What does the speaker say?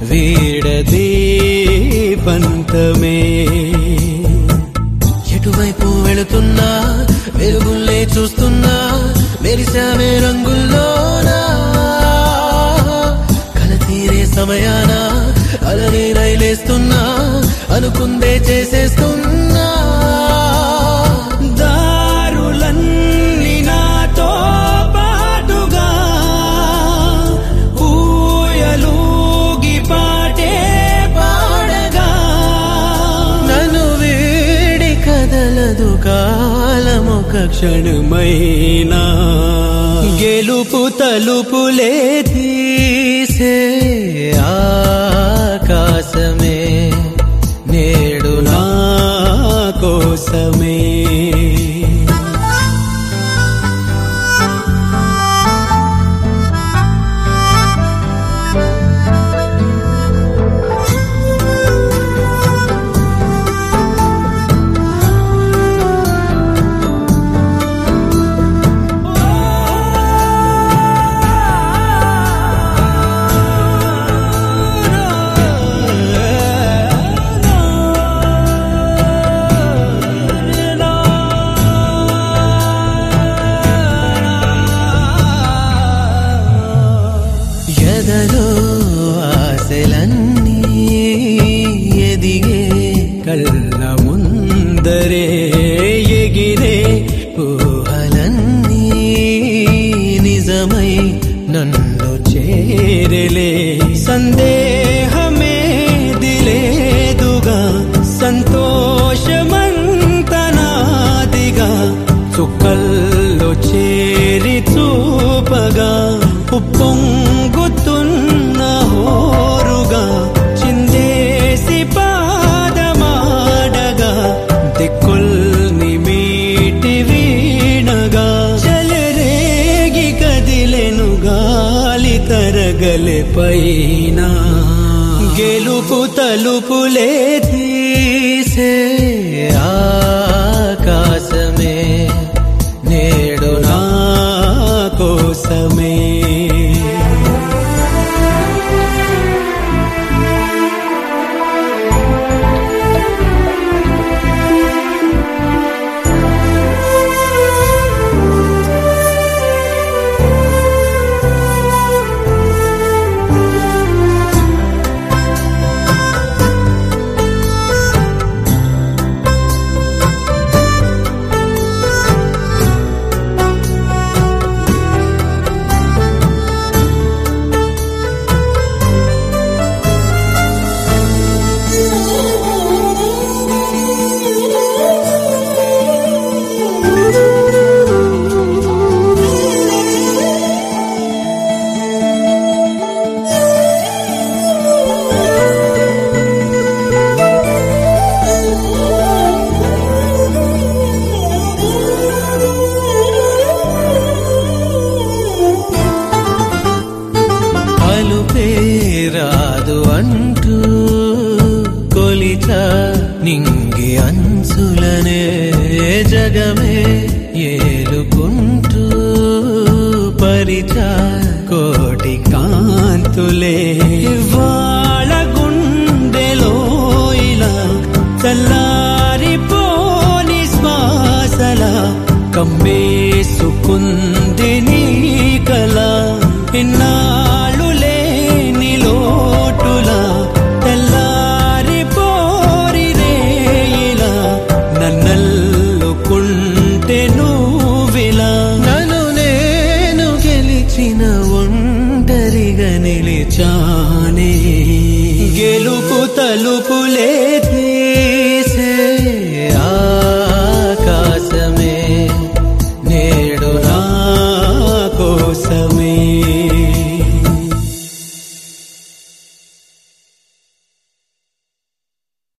వీడదే పంతమే ఎటువైపు వెళుతున్నా వెలుగుల్లే చూస్తున్నా మెరిసావే రంగుల్లోనా కల తీరే సమయాన అలనే రైలేస్తున్నా అనుకుందే చేసేస్తున్నా దారులన్నీ నాతో పాటుగా ఊయలూగి పాటే పాడగా నన్ను వీడి కదలదు కాలమొక క్షణమైనా గెలుపు తలుపులే తీసే ఆకాశమే నేడు నా కోసమే ఎదలో ఆశలన్నీ ఎదిగే కళ్ళ ముందరే ఎగిరే ఊహలన్నీ నిజమై నన్ను చేరలే సందేహమే దిలేదుగా సంతోషమంతనాదిగా చుక్కల్లో చేరి చూపగా ఉప్పొంగుతున్న హోరుగా చిందేసి పాదమాడగా దిక్కుల్ని మీటి వీణగా చలరేగి కదిలెను గాలి తరగలె పైన గెలుపు తలుపులే తీసే ఆకాశమే నేడు నా కోసమే పలుపే రాదు అంటూ కొలిచ నింగి అంచులనే జగమే ఏలుకుంటూ పరిచ కోటి కాంతులే వాళ్ళ గుండెలో ఇలా చల్లారిపోని శ్వాసల కమ్మేసుకుంది నీ కల ఇన్నాళ్ళు లేని లోటులా తెల్లారి పోరి రేయిలా నన్నల్లుకుంటే నువ్విలా నన్ను నేను గెలిచిన ఒంటరిగా నిలిచానే గెలుపు తలుపులే